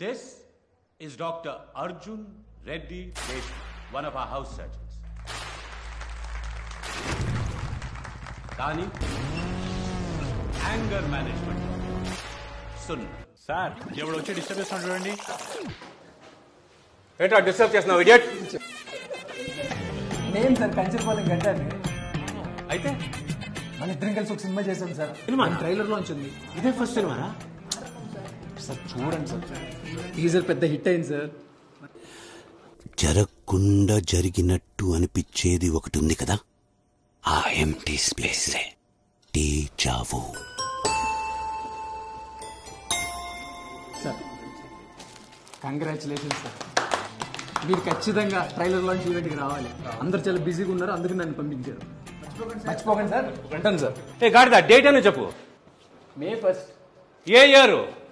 This is Dr. Arjun Reddy Deshi, one of our house surgeons. కానీ anger management సున్నా sir ఎవడు వచ్చి disturb చేస్తున్నాడు చూడండి ఏంట్రా డిస్టర్బ్ చేస్తున్నావు ఇడియట్ నేను సార్ కంచర్పాలెం గంటాన్ని అయితే మన ఇద్దరం కలిసి ఒక సినిమా చేశాం సార్ సినిమా? ట్రైలర్ లో వచ్చింది ఇదే ఫస్ట్ సినిమానా సార్ చూడండి సార్ టీజర్ పెద్ద హిట్ అయింది సార్ జరగకుండా జరిగినట్టు అనిపించేది ఒకటి ఉంది కదా ఆ ఎంటీ స్పేసే టీ చావు సార్ కంగ్రాచులేషన్ సార్ మీరు ఖచ్చితంగా ట్రైలర్ లాంచ్ ఈవెంట్కి రావాలి అందరు చాలా బిజీగా ఉన్నారు అందుకు నన్ను పంపించారు మర్చిపోకండి సార్ ఉంటాను సార్ ఏ గాడిద డేట్ అని చెప్పు మే ఫస్ట్ ఏ ఇయర్